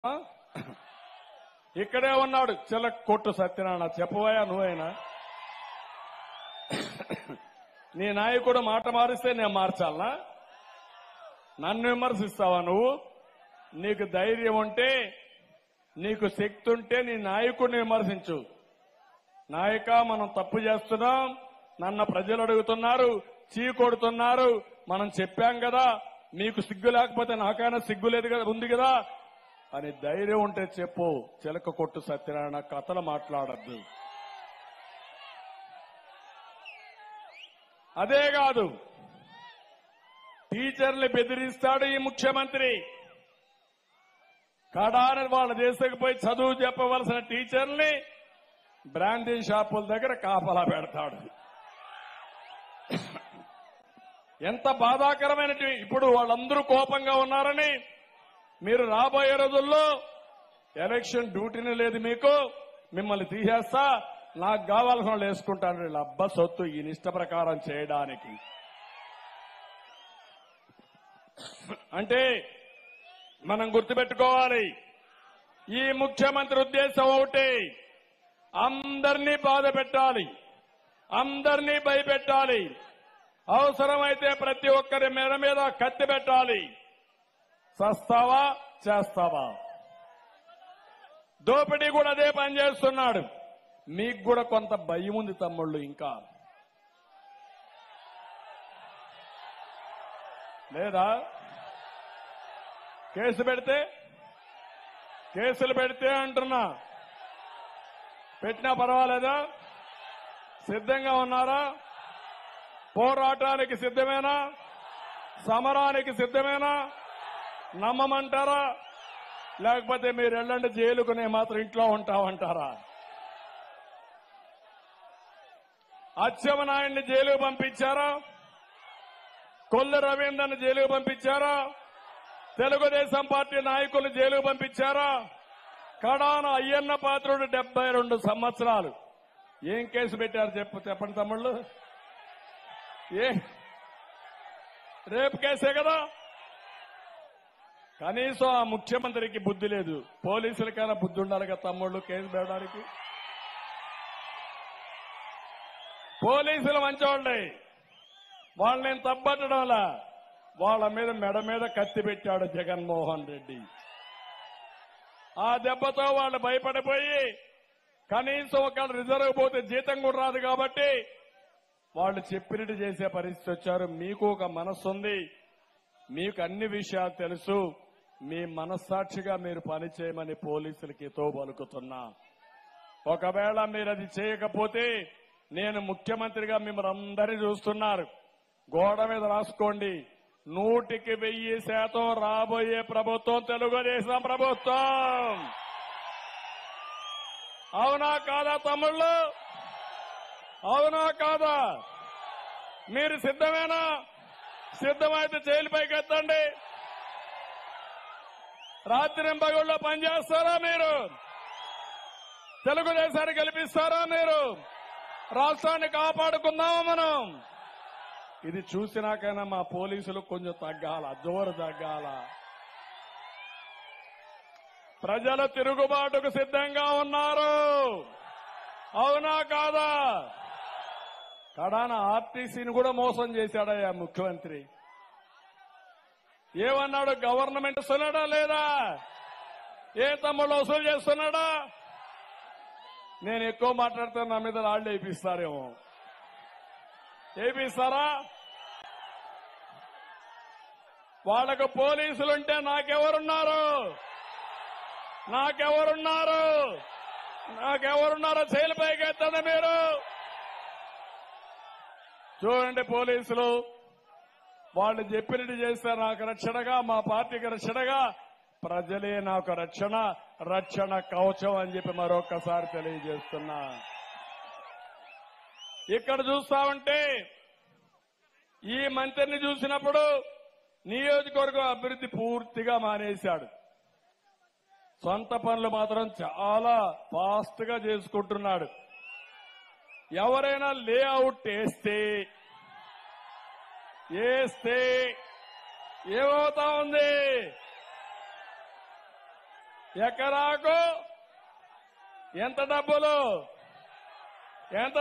ఆ? ఇక్కడే ఉన్నాడు చిలక కొట్టు సత్యనారాయణ చెప్పబోయా నువ్వైనా నీ నాయకుడు మాట మారిస్తే నేను మార్చాలనా నన్ను విమర్శిస్తావా నువ్వు నీకు ధైర్యం ఉంటే నీకు శక్తి ఉంటే నీ నాయకుడిని విమర్శించు నాయక మనం తప్పు చేస్తున్నాం నన్న ప్రజలు అడుగుతున్నారు చీ కొడుతున్నారు మనం చెప్పాం కదా మీకు సిగ్గు లేకపోతే నాకైనా సిగ్గు లేదు కదా ఉంది కదా అని ధైర్యం ఉంటే చెప్పు చిలక కొట్టు సత్యనారాయణ కథలు మాట్లాడద్దు అదే కాదు టీచర్లు బెదిరిస్తాడు ఈ ముఖ్యమంత్రి కడాని వాళ్ళ దేశకు పోయి చదువు చెప్పవలసిన టీచర్ని బ్రాండీ షాపుల దగ్గర కాపలా పెడతాడు ఎంత బాధాకరమైన ఇప్పుడు వాళ్ళందరూ కోపంగా ఉన్నారని మీరు రాబోయే రోజుల్లో ఎలక్షన్ డ్యూటీని లేదు మీకు మిమ్మల్ని తీసేస్తా నాకు కావాల్సిన వాళ్ళు వేసుకుంటాను వీళ్ళ అబ్బ సొత్తు ఈ నిష్ట ప్రకారం చేయడానికి అంటే మనం గుర్తుపెట్టుకోవాలి ఈ ముఖ్యమంత్రి ఉద్దేశం ఒకటి అందరినీ బాధ పెట్టాలి అందరినీ భయపెట్టాలి అవసరమైతే ప్రతి ఒక్కరి మెడ మీద కత్తి పెట్టాలి చస్తావా చేస్తావా దోపిడీ కూడా అదే పని చేస్తున్నాడు మీకు కూడా కొంత భయం ఉంది తమ్ముళ్ళు ఇంకా లేదా కేసు పెడితే కేసులు పెడితే అంటున్నా పెట్టినా పర్వాలేదా సిద్ధంగా ఉన్నారా పోరాటానికి సిద్ధమేనా సమరానికి సిద్ధమేనా నమ్మమంటారా లేకపోతే మీరు వెళ్ళండి జైలుకు నేను మాత్రం ఇంట్లో ఉంటామంటారా అచ్చెమనాయుడిని జైలుకు పంపించారా కొల్లు రవీంద్రని జైలుకు పంపించారా తెలుగుదేశం పార్టీ నాయకులు జైలుకు పంపించారా కడాన అయ్యన్న పాత్రుడు డెబ్బై రెండు సంవత్సరాలు ఏం కేసు పెట్టారు చెప్పు చెప్పండి తమ్ముళ్ళు ఏ రేపు కేసే కదా కనీసం ఆ ముఖ్యమంత్రికి బుద్ధి లేదు పోలీసులకైనా బుద్ధి ఉండాలి కదా తమ్ముళ్ళు కేసు పెట్టడానికి పోలీసులు మంచివాళ్ళే వాళ్ళని నేను తప్పట్టడంలా వాళ్ళ మీద మెడ మీద కత్తి పెట్టాడు జగన్మోహన్ రెడ్డి ఆ దెబ్బతో వాళ్ళు భయపడిపోయి కనీసం ఒక రిజర్వ్ పోతే జీతం కూడా రాదు కాబట్టి వాళ్ళు చెప్పినట్టు చేసే పరిస్థితి వచ్చారు మీకు ఒక మనస్సు ఉంది మీకు అన్ని విషయాలు తెలుసు మీ మనస్సాక్షిగా మీరు పనిచేయమని పోలీసులకి తో పలుకుతున్నా ఒకవేళ మీరు అది చేయకపోతే నేను ముఖ్యమంత్రిగా మిమ్మల్ని అందరినీ చూస్తున్నారు గోడ మీద రాసుకోండి నూటికి వెయ్యి శాతం రాబోయే ప్రభుత్వం తెలుగుదేశం ప్రభుత్వం అవునా కాదా తమ్ముళ్ళు అవునా కాదా మీరు సిద్ధమేనా సిద్ధమైతే జైలుపైకి ఎత్తండి రాత్రి పగుళ్ళలో పనిచేస్తారా మీరు తెలుగుదేశాన్ని గెలిపిస్తారా మీరు రాష్ట్రాన్ని కాపాడుకుందామా మనం ఇది చూసినాకైనా మా పోలీసులు కొంచెం తగ్గాల జోరు తగ్గాల ప్రజలు తిరుగుబాటుకు సిద్ధంగా ఉన్నారు అవునా కాదా కడాన ఆర్టీసీని కూడా మోసం చేశాడయ్యా ముఖ్యమంత్రి ఏమన్నాడు గవర్నమెంట్ వస్తున్నాడా లేదా ఏ తమ్ముళ్ళు వసూలు చేస్తున్నాడా నేను ఎక్కువ మాట్లాడితే నా మీద రాళ్ళు వేయిస్తారేమో వేయిస్తారా వాళ్ళకు పోలీసులుంటే నాకెవరున్నారు నాకెవరున్నారు నాకెవరున్నారో జైలు పైకి ఎత్తండి మీరు చూడండి పోలీసులు వాళ్ళు చెప్పినట్టు చేస్తే నాకు రక్షణగా మా పార్టీకి రక్షణగా ప్రజలే నాకు రక్షణ రక్షణ కవచం అని చెప్పి మరొకసారి తెలియజేస్తున్నా ఇక్కడ చూస్తా ఉంటే ఈ మంత్రిని చూసినప్పుడు నియోజకవర్గం అభివృద్ధి పూర్తిగా మానేశాడు సొంత పనులు మాత్రం చాలా ఫాస్ట్ గా చేసుకుంటున్నాడు ఎవరైనా లేఅవుట్ వేస్తే వేస్తే ఏమవుతా ఉంది ఎకరాకు ఎంత డబ్బులు ఎంత